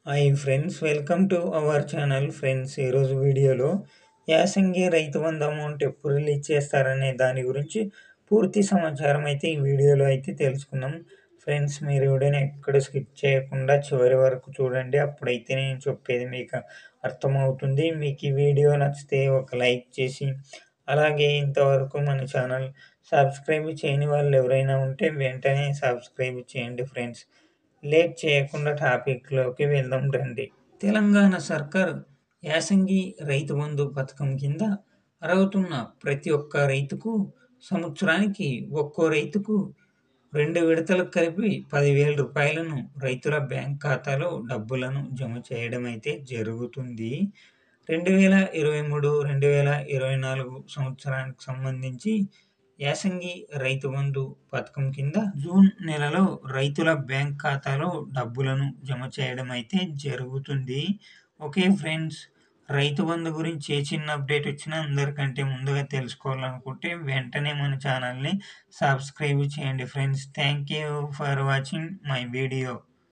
hi friends welcome to our channel friends ఈరోజు వీడియోలో యాసంగి రైతు బంధు అమౌంట్ ఎప్పుడు రిలీజ్ చేస్తారనే దాని గురించి పూర్తి సమాచారం అయితే ఈ వీడియోలో అయితే తెలుసుకుందాం ఫ్రెండ్స్ మీరు వీడియోని ఎక్కడ స్కిప్ చేయకుండా చివరి వరకు చూడండి అప్పుడైతే నేను చెప్పేది మీకు అర్థమవుతుంది మీకు ఈ వీడియో నచ్చితే ఒక లైక్ చేసి అలాగే ఇంతవరకు మన ఛానల్ సబ్స్క్రైబ్ చేయని వాళ్ళు ఎవరైనా ఉంటే వెంటనే సబ్స్క్రైబ్ చేయండి ఫ్రెండ్స్ లేట్ చేయకుండా టాపిక్లోకి వెళ్దాం రండి తెలంగాణ సర్కార్ యాసంగి రైతు బంధు పథకం కింద అర్హతున్న ప్రతి ఒక్క రైతుకు సంవత్సరానికి ఒక్కో రైతుకు రెండు విడతలకు కలిపి పదివేల రూపాయలను రైతుల బ్యాంక్ ఖాతాలో డబ్బులను జమ చేయడం అయితే జరుగుతుంది రెండు వేల ఇరవై మూడు రెండు వేల ఇరవై నాలుగు సంవత్సరానికి సంబంధించి యాసంగి రైతు బంధు పథకం కింద జూన్ నెలలో రైతుల బ్యాంక్ ఖాతాలో డబ్బులను జమ చేయడం అయితే జరుగుతుంది ఓకే ఫ్రెండ్స్ రైతు బంధు గురించి ఏ చిన్న అప్డేట్ వచ్చినా అందరికంటే ముందుగా తెలుసుకోవాలనుకుంటే వెంటనే మన ఛానల్ని సబ్స్క్రైబ్ చేయండి friends thank you for watching my video